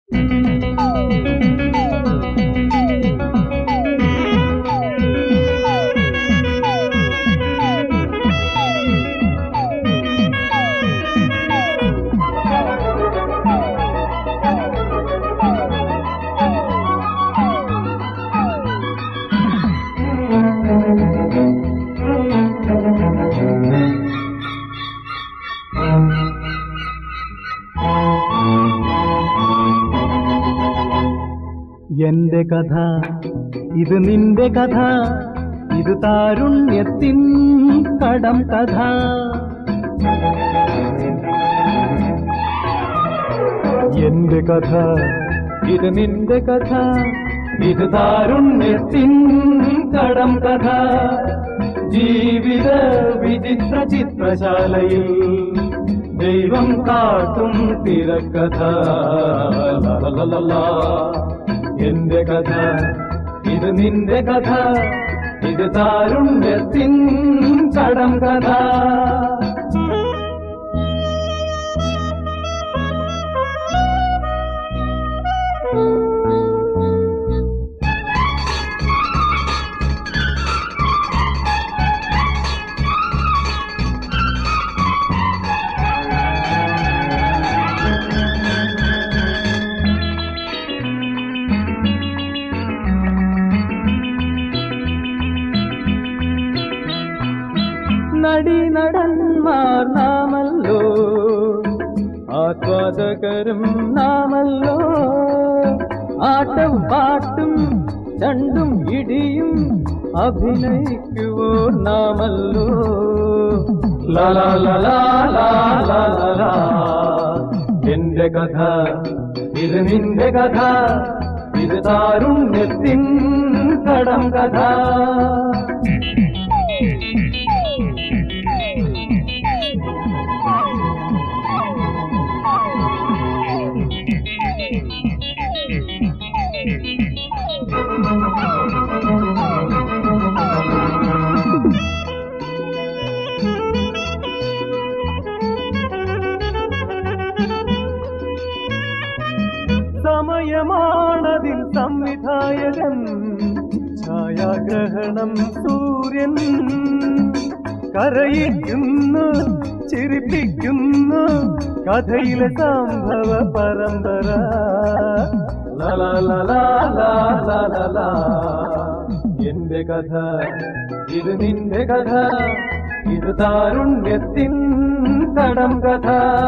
എന്റെ കഥ ഇത് നിന്റെ കഥ ഇത് താരുണ്യത്തിൻ കടം കഥ എന്റെ കഥ ഇത് നിന്റെ കഥ ഇത് താരുണ്യത്തിൻ കടം കഥ ജീവിത വിചിത്ര ചിത്രശാലയിൽ ദൈവം കാട്ടും തിരക്കഥ ലലലലലാ. എന്റെ കഥ ഇത് നിന്റെ കഥ ഇത് താരുണ്യത്തിൻ കടം കഥ നടീനടന്മാർ നാമല്ലോ ആസ്വാദകരും നാമല്ലോ ആട്ടം പാട്ടും ചണ്ടും ഇടിയും അഭിനയിക്കുവോ നാമല്ലോ ലലാ ലലാ ലാ ലാ ലാ ലാ. എന്റെ കഥ ഇത് നിന്റെ കഥ ഇത് താരുണ്യത്തിൻ കടം കഥ സമയമാണതിൽ സംവിധായകൻ ഛായാഗ്രഹണം സൂര്യൻ കരയിക്കുന്നു ചിരിപ്പിക്കുന്നു കഥയിലെ സംഭവ പരമ്പര ലലലലാ ലാ ലാ ലാ ലാ. എന്റെ കഥ ഇത് നിന്റെ കഥ ഇത് താരുണ്യത്തിൻ കടം കഥ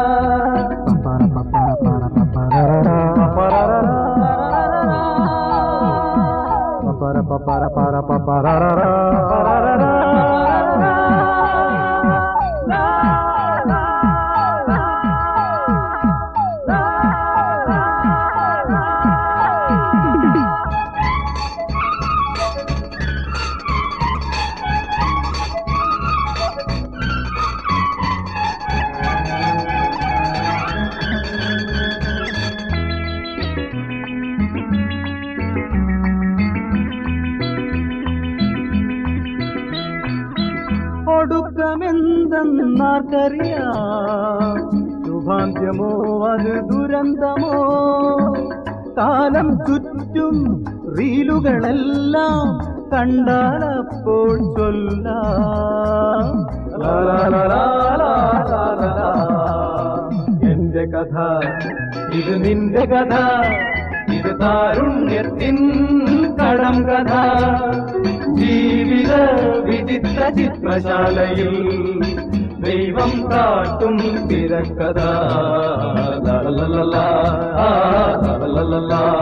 ഒടുക്കമെന്തെന്നാർക്കറിയാം ശുഭാന്ത്യമോ അത് ദുരന്തമോ കാലം ചുറ്റും റീലുകളെല്ലാം കണ്ടാലപ്പോൾ ചൊല്ലാം ലാ ലാ ലാ ലാ ലാ ലാ ലാ ലാ. എന്റെ കഥ ഇത് നിന്റെ കഥ ഇത് താരുണ്യത്തിൻ കടം കഥ ജീവിത വിചിത്ര ചിത്രശാലയിൽ ദൈവം കാട്ടും തിരക്കഥ ലലലലലാ, ആ, ലലലലലാ.